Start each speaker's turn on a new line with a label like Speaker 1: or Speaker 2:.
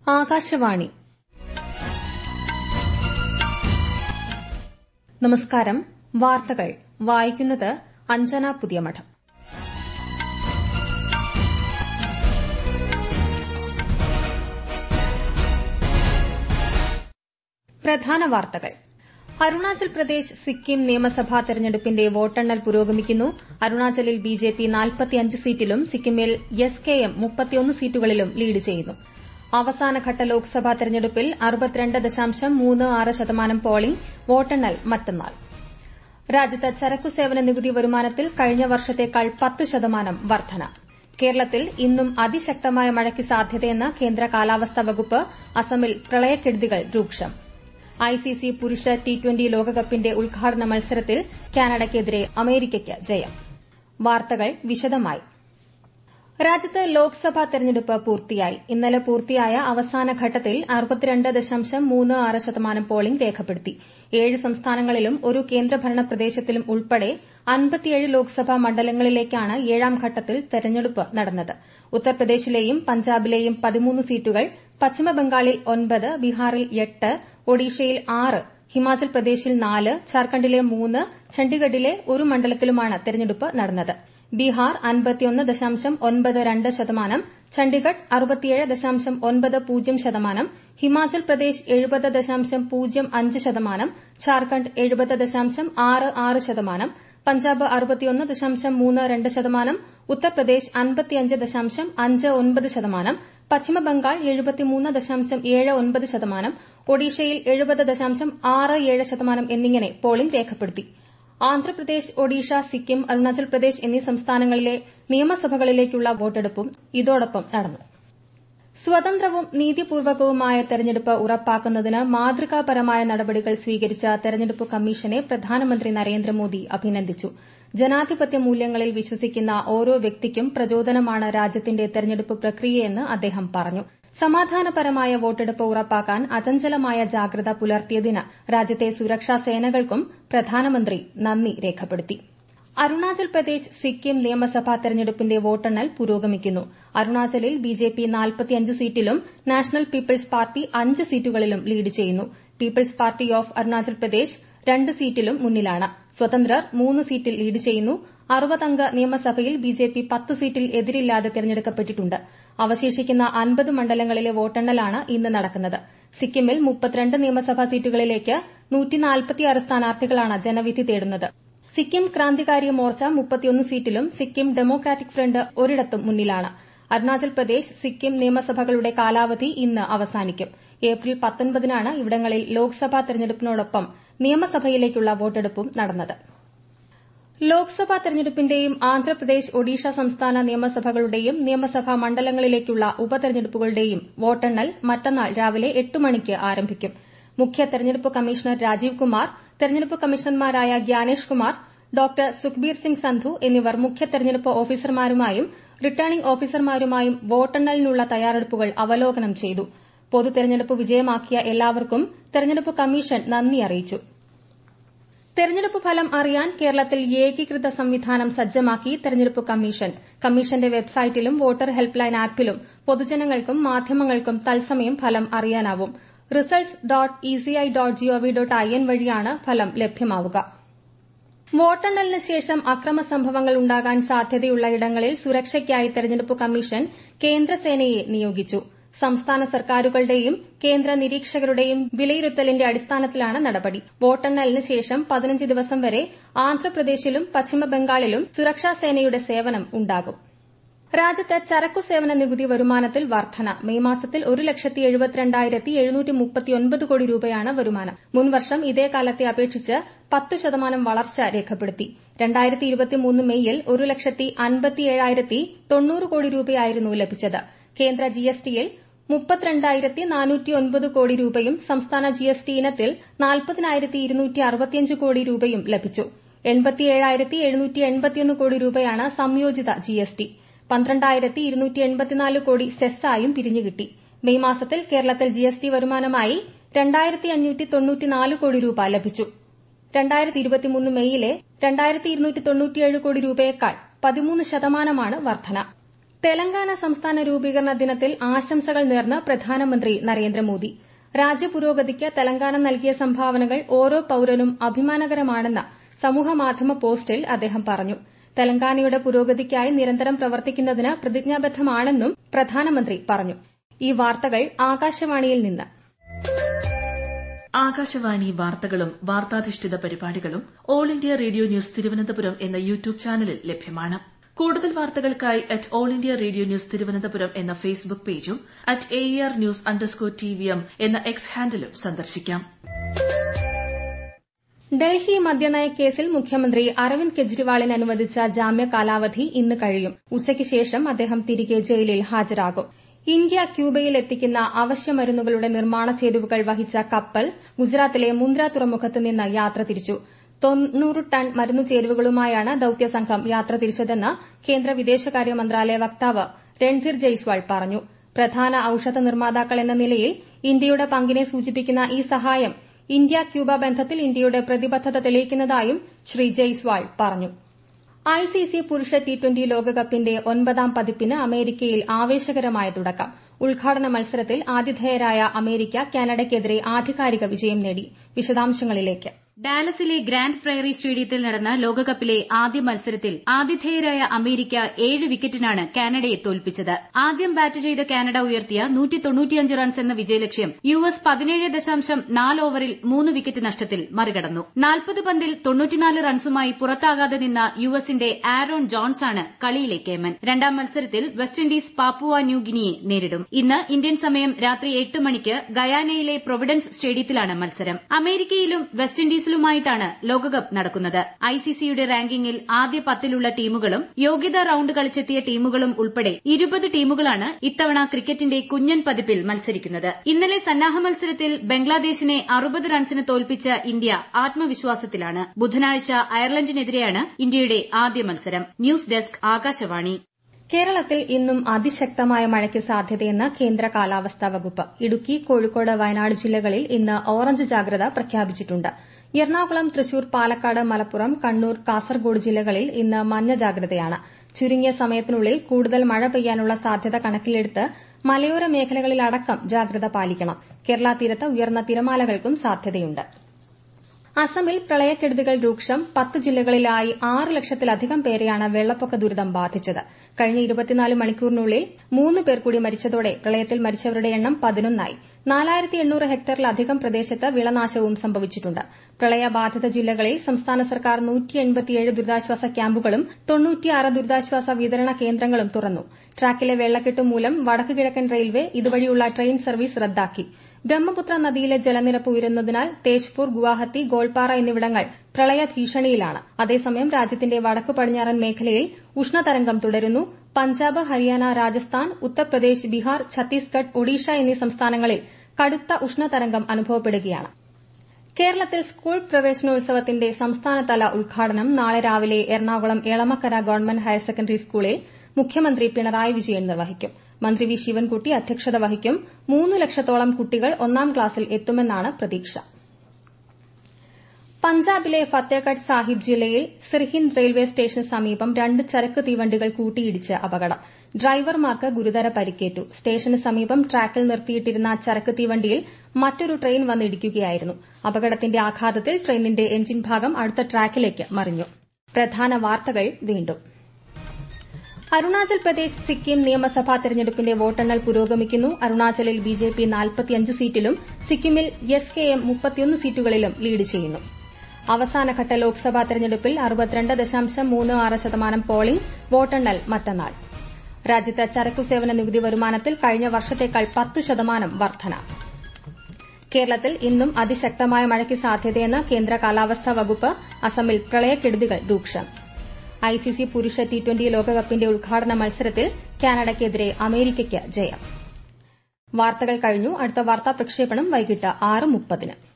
Speaker 1: ആകാശവാണി നമസ്കാരം വാർത്തകൾ വായിക്കുന്നത് അഞ്ജന പുതിയമഠം പ്രധാന വാർത്തകൾ അരുണാചൽ പ്രദേശ് സിക്കിം നിയമസഭാ തെരഞ്ഞെടുപ്പിന്റെ വോട്ടെണ്ണൽ പുരോഗമിക്കുന്നു അരുണാചലിൽ ബിജെപി സീറ്റിലും സിക്കിമിൽ എസ് കെ എം സീറ്റുകളിലും ലീഡ് ചെയ്യുന്നു അവസാനഘട്ട ലോക്സഭാ തെരഞ്ഞെടുപ്പിൽ ശതമാനം പോളിംഗ് വോട്ടെണ്ണൽ മറ്റന്നാൾ രാജ്യത്ത് ചരക്കു സേവന നികുതി വരുമാനത്തിൽ കഴിഞ്ഞ വർഷത്തേക്കാൾ പത്ത് ശതമാനം വർധന കേരളത്തിൽ ഇന്നും അതിശക്തമായ മഴയ്ക്ക് സാധ്യതയെന്ന് കേന്ദ്ര കാലാവസ്ഥാ വകുപ്പ് അസമിൽ പ്രളയക്കെടുതികൾ രൂക്ഷം ഐസിസി പുരുഷ ടി ട്വന്റി ലോകകപ്പിന്റെ ഉദ്ഘാടന മത്സരത്തിൽ കാനഡയ്ക്കെതിരെ അമേരിക്കയ്ക്ക് ജയം വാർത്തകൾ വിശദമായി രാജ്യത്ത് ലോക്സഭാ തെരഞ്ഞെടുപ്പ് പൂർത്തിയായി ഇന്നലെ പൂർത്തിയായ അവസാന ഘട്ടത്തിൽ ശതമാനം പോളിംഗ് രേഖപ്പെടുത്തി ഏഴ് സംസ്ഥാനങ്ങളിലും ഒരു കേന്ദ്രഭരണ പ്രദേശത്തിലും ഉൾപ്പെടെ ലോക്സഭാ മണ്ഡലങ്ങളിലേക്കാണ് ഏഴാം ഘട്ടത്തിൽ തെരഞ്ഞെടുപ്പ് നടന്നത് ഉത്തർപ്രദേശിലെയും പഞ്ചാബിലെയും പതിമൂന്ന് സീറ്റുകൾ പശ്ചിമബംഗാളിൽ ഒൻപത് ബീഹാറിൽ എട്ട് ഒഡീഷയിൽ ആറ് ഹിമാചൽ പ്രദേശിൽ നാല് ഝാർഖണ്ഡിലെ മൂന്ന് ചണ്ഡിഗഡിലെ ഒരു മണ്ഡലത്തിലുമാണ് തെരഞ്ഞെടുപ്പ് നടന്നത് ബീഹാർ ശതമാനം ചണ്ഡിഗഡ് ശതമാനം ഹിമാചൽ പ്രദേശ് ശതമാനം ഝാർഖണ്ഡ് ശതമാനം പഞ്ചാബ് ശതമാനം ഉത്തർപ്രദേശ് ശതമാനം പശ്ചിമബംഗാൾ ശതമാനം ഒഡീഷയിൽ ശതമാനം എന്നിങ്ങനെ പോളിംഗ് രേഖപ്പെടുത്തി ആന്ധ്രാപ്രദേശ് ഒഡീഷ സിക്കിം അരുണാചൽ പ്രദേശ് എന്നീ സംസ്ഥാനങ്ങളിലെ നിയമസഭകളിലേക്കുള്ള വോട്ടെടുപ്പും ഇതോടൊപ്പം നടന്നു സ്വതന്ത്രവും നീതിപൂർവകവുമായ തെരഞ്ഞെടുപ്പ് ഉറപ്പാക്കുന്നതിന് മാതൃകാപരമായ നടപടികൾ സ്വീകരിച്ച തെരഞ്ഞെടുപ്പ് കമ്മീഷനെ പ്രധാനമന്ത്രി നരേന്ദ്രമോദി അഭിനന്ദിച്ചു ജനാധിപത്യ മൂല്യങ്ങളിൽ വിശ്വസിക്കുന്ന ഓരോ വ്യക്തിക്കും പ്രചോദനമാണ് രാജ്യത്തിന്റെ തെരഞ്ഞെടുപ്പ് പ്രക്രിയയെന്ന് അദ്ദേഹം പറഞ്ഞു സമാധാനപരമായ വോട്ടെടുപ്പ് ഉറപ്പാക്കാൻ അചഞ്ചലമായ ജാഗ്രത പുലർത്തിയതിന് രാജ്യത്തെ സുരക്ഷാ സേനകൾക്കും പ്രധാനമന്ത്രി നന്ദി രേഖപ്പെടുത്തി അരുണാചൽ പ്രദേശ് സിക്കിം നിയമസഭാ തെരഞ്ഞെടുപ്പിന്റെ വോട്ടെണ്ണൽ പുരോഗമിക്കുന്നു അരുണാചലിൽ ബിജെപി സീറ്റിലും നാഷണൽ പീപ്പിൾസ് പാർട്ടി അഞ്ച് സീറ്റുകളിലും ലീഡ് ചെയ്യുന്നു people's party of Arunachal Pradesh രണ്ട് സീറ്റിലും മുന്നിലാണ് സ്വതന്ത്രർ മൂന്ന് സീറ്റിൽ ലീഡ് ചെയ്യുന്നു അറുപതംഗ നിയമസഭയിൽ ബിജെപി പത്ത് സീറ്റിൽ എതിരില്ലാതെ തെരഞ്ഞെടുക്കപ്പെട്ടിട്ടുണ്ട് അവശേഷിക്കുന്ന അൻപത് മണ്ഡലങ്ങളിലെ വോട്ടെണ്ണലാണ് ഇന്ന് നടക്കുന്നത് സിക്കിമിൽ നിയമസഭാ സീറ്റുകളിലേക്ക് സ്ഥാനാർത്ഥികളാണ് ജനവിധി തേടുന്നത് സിക്കിം ക്രാന്തികാരി മോർച്ച സീറ്റിലും സിക്കിം ഡെമോക്രാറ്റിക് ഫ്രണ്ട് ഒരിടത്തും മുന്നിലാണ് അരുണാചൽ പ്രദേശ് സിക്കിം നിയമസഭകളുടെ കാലാവധി ഇന്ന് അവസാനിക്കും ഏപ്രിൽ പത്തൊൻപതിനാണ് ഇവിടങ്ങളിൽ ലോക്സഭാ തെരഞ്ഞെടുപ്പിനോടൊപ്പം നിയമസഭയിലേക്കുള്ള വോട്ടെടുപ്പും നടന്നത് ലോക്സഭാ തെരഞ്ഞെടുപ്പിന്റെയും ആന്ധ്രാപ്രദേശ് ഒഡീഷ സംസ്ഥാന നിയമസഭകളുടെയും നിയമസഭാ മണ്ഡലങ്ങളിലേക്കുള്ള ഉപതെരഞ്ഞെടുപ്പുകളുടെയും വോട്ടെണ്ണൽ മറ്റന്നാൾ രാവിലെ എട്ട് മണിക്ക് ആരംഭിക്കും മുഖ്യ തെരഞ്ഞെടുപ്പ് കമ്മീഷണർ രാജീവ് കുമാർ തെരഞ്ഞെടുപ്പ് കമ്മീഷണർമാരായ ഗ്യാനേഷ് കുമാർ ഡോക്ടർ സുഖ്ബീർ സിംഗ് സന്ധു എന്നിവർ മുഖ്യ തെരഞ്ഞെടുപ്പ് ഓഫീസർമാരുമായും റിട്ടേണിംഗ് ഓഫീസർമാരുമായും വോട്ടെണ്ണലിനുള്ള തയ്യാറെടുപ്പുകൾ അവലോകനം ചെയ്തു പൊതു തെരഞ്ഞെടുപ്പ് വിജയമാക്കിയ എല്ലാവർക്കും തെരഞ്ഞെടുപ്പ് കമ്മീഷൻ നന്ദി അറിയിച്ചു തെരഞ്ഞെടുപ്പ് ഫലം അറിയാൻ കേരളത്തിൽ ഏകീകൃത സംവിധാനം സജ്ജമാക്കി തെരഞ്ഞെടുപ്പ് കമ്മീഷൻ കമ്മീഷന്റെ വെബ്സൈറ്റിലും വോട്ടർ ഹെൽപ്പ് ലൈൻ ആപ്പിലും പൊതുജനങ്ങൾക്കും മാധ്യമങ്ങൾക്കും തത്സമയം ഫലം അറിയാനാവും results dot ECI dot GOV dot I N വഴിയാണ് ഫലം ലഭ്യമാവുക വോട്ടെണ്ണലിന് ശേഷം അക്രമ സംഭവങ്ങൾ ഉണ്ടാകാൻ സാധ്യതയുള്ള ഇടങ്ങളിൽ സുരക്ഷയ്ക്കായി തെരഞ്ഞെടുപ്പ് കമ്മീഷൻ കേന്ദ്രസേനയെ നിയോഗിച്ചു സംസ്ഥാന സർക്കാരുകളുടെയും കേന്ദ്ര നിരീക്ഷകരുടെയും വിലയിരുത്തലിന്റെ അടിസ്ഥാനത്തിലാണ് നടപടി വോട്ടെണ്ണലിന് ശേഷം പതിനഞ്ച് ദിവസം വരെ ആന്ധ്രാപ്രദേശിലും പശ്ചിമബംഗാളിലും സുരക്ഷാ സേനയുടെ സേവനം ഉണ്ടാകും രാജ്യത്ത് ചരക്കു സേവന നികുതി വരുമാനത്തിൽ വർധന മെയ് മാസത്തിൽ ഒരു ലക്ഷത്തി എഴുപത്തിരണ്ടായിരത്തി എഴുന്നൂറ്റി മുപ്പത്തിയൊൻപത് കോടി രൂപയാണ് വരുമാനം മുൻവർഷം ഇതേ കാലത്തെ അപേക്ഷിച്ച് പത്ത് ശതമാനം വളർച്ച രേഖപ്പെടുത്തി രണ്ടായിരത്തി ഇരുപത്തിമൂന്ന് മെയ്യിൽ ഒരു ലക്ഷത്തി അൻപത്തിയേഴായിരത്തി തൊണ്ണൂറ് കോടി രൂപയായിരുന്നു ലഭിച്ചത് കേന്ദ്ര ജിഎസ്ടിയിൽ മുപ്പത്തിരണ്ടായിരത്തി നാനൂറ്റിയൊൻപത് കോടി രൂപയും സംസ്ഥാന ജിഎസ്ടി ഇനത്തിൽ നാൽപ്പതിനായിരത്തി ഇരുന്നൂറ്റി അറുപത്തിയഞ്ച് കോടി രൂപയും ലഭിച്ചു എൺപത്തിയേഴായിരത്തി എഴുന്നൂറ്റി എൺപത്തിയൊന്ന് കോടി രൂപയാണ് സംയോജിത ജിഎസ്ടി പന്ത്രണ്ടായിരത്തി ഇരുന്നൂറ്റി എൺപത്തിനാല് കോടി സെസ്സായും പിരിഞ്ഞുകിട്ടി മെയ് മാസത്തിൽ കേരളത്തിൽ ജിഎസ്ടി വരുമാനമായി രണ്ടായിരത്തി അഞ്ഞൂറ്റി തൊണ്ണൂറ്റിനാല് കോടി രൂപ ലഭിച്ചു രണ്ടായിരത്തി ഇരുപത്തിമൂന്ന് മെയ്യിലെ രണ്ടായിരത്തി ഇരുന്നൂറ്റി തൊണ്ണൂറ്റിയേഴ് കോടി രൂപയേക്കാൾ പതിമൂന്ന് ശതമാനമാണ് വർധന തെലങ്കാന സംസ്ഥാന രൂപീകരണ ദിനത്തിൽ ആശംസകൾ നേർന്ന് പ്രധാനമന്ത്രി നരേന്ദ്രമോദി രാജ്യപുരോഗതിക്ക് തെലങ്കാന നൽകിയ സംഭാവനകൾ ഓരോ പൌരനും അഭിമാനകരമാണെന്ന് സമൂഹമാധ്യമ പോസ്റ്റിൽ അദ്ദേഹം പറഞ്ഞു തെലങ്കാനയുടെ പുരോഗതിക്കായി നിരന്തരം പ്രവർത്തിക്കുന്നതിന് പ്രതിജ്ഞാബദ്ധമാണെന്നും പ്രധാനമന്ത്രി പറഞ്ഞു ഈ വാർത്തകൾ ആകാശവാണിയിൽ നിന്ന്
Speaker 2: ആകാശവാണി വാർത്തകളും വാർത്താധിഷ്ഠിത പരിപാടികളും all India radio news Thiruvananthapuram എന്ന യൂട്യൂബ് ചാനലിൽ ലഭ്യമാണ് കൂടുതൽ വാർത്തകൾക്കായി at all India radio news Thiruvananthapuram എന്ന ഫേസ്ബുക്ക് പേജും at A R news underscore T V M എന്ന എക്സ് ഹാൻഡിലും സന്ദർശിക്കാം
Speaker 1: ഡൽഹി മദ്യനയ കേസിൽ മുഖ്യമന്ത്രി അരവിന്ദ് കെജ്രിവാളിന് അനുവദിച്ച ജാമ്യ കാലാവധി ഇന്ന് കഴിയും ഉച്ചയ്ക്ക് ശേഷം അദ്ദേഹം തിരികെ ജയിലിൽ ഹാജരാകും ഇന്ത്യ ക്യൂബയിൽ എത്തിക്കുന്ന അവശ്യ മരുന്നുകളുടെ നിർമ്മാണ ചേരുവകൾ വഹിച്ച കപ്പൽ ഗുജറാത്തിലെ മുന്ദ്ര തുറമുഖത്ത് നിന്ന് യാത്ര തിരിച്ചു തൊണ്ണൂറ് ടൺ മരുന്നു ചേരുവകളുമായാണ് ദൌത്യസംഘം യാത്ര തിരിച്ചതെന്ന് കേന്ദ്ര വിദേശകാര്യ മന്ത്രാലയ വക്താവ് രൺധീർ ജയ്സ്വാൾ പറഞ്ഞു പ്രധാന ഔഷധ നിർമ്മാതാക്കൾ എന്ന നിലയിൽ ഇന്ത്യയുടെ പങ്കിനെ സൂചിപ്പിക്കുന്ന ഈ സഹായം ഇന്ത്യ ക്യൂബ ബന്ധത്തിൽ ഇന്ത്യയുടെ പ്രതിബദ്ധത തെളിയിക്കുന്നതായും ശ്രീ ജയ്സ്വാൾ പറഞ്ഞു ഐസിസി പുരുഷ ടി ട്വന്റി ലോകകപ്പിന്റെ ഒൻപതാം പതിപ്പിന് അമേരിക്കയിൽ ആവേശകരമായ തുടക്കം ഉദ്ഘാടന മത്സരത്തിൽ ആതിഥേയരായ അമേരിക്ക കാനഡയ്ക്കെതിരെ ആധികാരിക വിജയം നേടി വിശദാംശങ്ങളിലേക്ക്
Speaker 3: ഡാലസിലെ ഗ്രാൻഡ് പ്രയറി സ്റ്റേഡിയത്തിൽ നടന്ന ലോകകപ്പിലെ ആദ്യ മത്സരത്തിൽ ആതിഥേയരായ അമേരിക്ക ഏഴ് വിക്കറ്റിനാണ് കാനഡയെ തോൽപ്പിച്ചത് ആദ്യം ബാറ്റ് ചെയ്ത കാനഡ ഉയർത്തിയ റൺസ് എന്ന വിജയലക്ഷ്യം യു എസ് പതിനേഴ് ദശാംശം നാല് ഓവറിൽ മൂന്ന് വിക്കറ്റ് നഷ്ടത്തിൽ മറികടന്നു നാൽപ്പത് പന്തിൽ തൊണ്ണൂറ്റിനാല് റൺസുമായി പുറത്താകാതെ നിന്ന യു എസിന്റെ ആരോൺ ജോൺസ് ആണ് കളിയിലെ കേമൻ രണ്ടാം മത്സരത്തിൽ വെസ്റ്റ് ഇൻഡീസ് പാപ്പുവ ന്യൂ ഗിനിയെ നേരിടും ഇന്ന് ഇന്ത്യൻ സമയം രാത്രി എട്ട് മണിക്ക് ഗയാനയിലെ പ്രൊവിഡൻസ് സ്റ്റേഡിയത്തിലാണ് മത്സരം അമേരിക്കയിലും വെസ്റ്റ് ഇൻഡീസ് ായിട്ടാണ് ലോകകപ്പ് നടക്കുന്നത് ഐസിസിയുടെ റാങ്കിങ്ങിൽ ആദ്യ പത്തിലുള്ള ടീമുകളും യോഗ്യതാ റൌണ്ട് കളിച്ചെത്തിയ ടീമുകളും ഉൾപ്പെടെ ഇരുപത് ടീമുകളാണ് ഇത്തവണ ക്രിക്കറ്റിന്റെ കുഞ്ഞൻ പതിപ്പിൽ മത്സരിക്കുന്നത് ഇന്നലെ സന്നാഹ മത്സരത്തിൽ ബംഗ്ലാദേശിനെ അറുപത് റൺസിന് തോൽപ്പിച്ച ഇന്ത്യ ആത്മവിശ്വാസത്തിലാണ് ബുധനാഴ്ച അയർലൻഡിനെതിരെയാണ് ഇന്ത്യയുടെ ആദ്യ മത്സരം ന്യൂസ് ഡെസ്ക് ആകാശവാണി
Speaker 1: കേരളത്തിൽ ഇന്നും അതിശക്തമായ മഴയ്ക്ക് സാധ്യതയെന്ന് കേന്ദ്ര കാലാവസ്ഥാ വകുപ്പ് ഇടുക്കി കോഴിക്കോട് വയനാട് ജില്ലകളിൽ ഇന്ന് ഓറഞ്ച് ജാഗ്രത പ്രഖ്യാപിച്ചിട്ടുണ്ട് എറണാകുളം തൃശൂർ പാലക്കാട് മലപ്പുറം കണ്ണൂർ കാസർഗോഡ് ജില്ലകളിൽ ഇന്ന് മഞ്ഞ ജാഗ്രതയാണ് ചുരുങ്ങിയ സമയത്തിനുള്ളിൽ കൂടുതൽ മഴ പെയ്യാനുള്ള സാധ്യത കണക്കിലെടുത്ത് മലയോര മേഖലകളിലടക്കം ജാഗ്രത പാലിക്കണം കേരള തീരത്ത് ഉയർന്ന തിരമാലകൾക്കും സാധ്യതയുണ്ട് അസമിൽ പ്രളയക്കെടുതികൾ രൂക്ഷം പത്ത് ജില്ലകളിലായി ആറ് ലക്ഷത്തിലധികം പേരെയാണ് വെള്ളപ്പൊക്ക ദുരിതം ബാധിച്ചത് കഴിഞ്ഞ ഇരുപത്തിനാല് മണിക്കൂറിനുള്ളിൽ മൂന്ന് പേർ കൂടി മരിച്ചതോടെ പ്രളയത്തിൽ മരിച്ചവരുടെ എണ്ണം പതിനൊന്നായി നാലായിരത്തി എണ്ണൂറ് ഹെക്ടറിലധികം പ്രദേശത്ത് വിളനാശവും സംഭവിച്ചിട്ടുണ്ട് പ്രളയബാധിത ജില്ലകളിൽ സംസ്ഥാന സർക്കാർ ദുരിതാശ്വാസ ക്യാമ്പുകളും തൊണ്ണൂറ്റിയാറ് ദുരിതാശ്വാസ വിതരണ കേന്ദ്രങ്ങളും തുറന്നു ട്രാക്കിലെ വെള്ളക്കെട്ട് മൂലം വടക്കു കിഴക്കൻ റെയിൽവേ ഇതുവഴിയുള്ള ട്രെയിൻ സർവീസ് റദ്ദാക്കി ബ്രഹ്മപുത്ര നദിയിലെ ജലനിരപ്പ് ഉയരുന്നതിനാൽ തേജ്പൂർ ഗുവാഹത്തി ഗോൾപാറ എന്നിവിടങ്ങൾ പ്രളയ ഭീഷണിയിലാണ് അതേസമയം രാജ്യത്തിന്റെ വടക്കു പടിഞ്ഞാറൻ മേഖലയിൽ ഉഷ്ണതരംഗം തുടരുന്നു പഞ്ചാബ് ഹരിയാന രാജസ്ഥാൻ ഉത്തർപ്രദേശ് ബീഹാർ ഛത്തീസ്ഗഡ് ഒഡീഷ എന്നീ സംസ്ഥാനങ്ങളിൽ കടുത്ത ഉഷ്ണതരംഗം അനുഭവപ്പെടുകയാണ് കേരളത്തിൽ സ്കൂൾ പ്രവേശനോത്സവത്തിന്റെ സംസ്ഥാനതല ഉദ്ഘാടനം നാളെ രാവിലെ Ernakulam Elamakkara government higher secondary സ്കൂളിൽ മുഖ്യമന്ത്രി പിണറായി വിജയൻ നിർവഹിക്കും മന്ത്രി വി ശിവൻകുട്ടി അധ്യക്ഷത വഹിക്കും മൂന്ന് ലക്ഷത്തോളം കുട്ടികൾ ഒന്നാം ക്ലാസ്സിൽ എത്തുമെന്നാണ് പ്രതീക്ഷ പഞ്ചാബിലെ ഫത്തേഗഡ് സാഹിബ് ജില്ലയിൽ സിർഹിന്ദ് റെയിൽവേ സ്റ്റേഷന് സമീപം രണ്ട് ചരക്ക് തീവണ്ടികൾ കൂട്ടിയിടിച്ച് അപകടം ഡ്രൈവർമാർക്ക് ഗുരുതര പരിക്കേറ്റു സ്റ്റേഷന് സമീപം ട്രാക്കിൽ നിർത്തിയിട്ടിരുന്ന ചരക്ക് തീവണ്ടിയിൽ മറ്റൊരു ട്രെയിൻ വന്നിടിക്കുകയായിരുന്നു അപകടത്തിന്റെ ആഘാതത്തിൽ ട്രെയിനിന്റെ എഞ്ചിൻ ഭാഗം അടുത്ത ട്രാക്കിലേക്ക് മറിഞ്ഞു പ്രധാന വാർത്തകൾ വീണ്ടും അരുണാചൽ പ്രദേശ് സിക്കിം നിയമസഭാ തെരഞ്ഞെടുപ്പിന്റെ വോട്ടെണ്ണൽ പുരോഗമിക്കുന്നു അരുണാചലിൽ ബിജെപി സീറ്റിലും സിക്കിമിൽ എസ് കെ എം മുപ്പത്തിയൊന്ന് സീറ്റുകളിലും ലീഡ് ചെയ്യുന്നു അവസാനഘട്ട ലോക്സഭാ തെരഞ്ഞെടുപ്പിൽ അറുപത്തിരണ്ട് ദശാംശം മൂന്ന് ആറ് ശതമാനം പോളിംഗ് വോട്ടെണ്ണൽ മറ്റന്നാൾ രാജ്യത്ത് ചരക്കു സേവന നികുതി വരുമാനത്തിൽ കഴിഞ്ഞ വർഷത്തേക്കാൾ പത്ത് ശതമാനം വർധന കേരളത്തിൽ ഇന്നും അതിശക്തമായ മഴയ്ക്ക് സാധ്യതയെന്ന് കേന്ദ്ര കാലാവസ്ഥാ വകുപ്പ് അസമിൽ പ്രളയക്കെടുതികൾ രൂക്ഷം ഐസിസി പുരുഷ ടി ട്വന്റി ലോകകപ്പിന്റെ ഉദ്ഘാടന മത്സരത്തിൽ കാനഡയ്ക്കെതിരെ അമേരിക്കയ്ക്ക് ജയം വാർത്തകൾ കഴിഞ്ഞു അടുത്ത വാർത്താ പ്രക്ഷേപണം വൈകിട്ട് ആറ് മുപ്പതിന്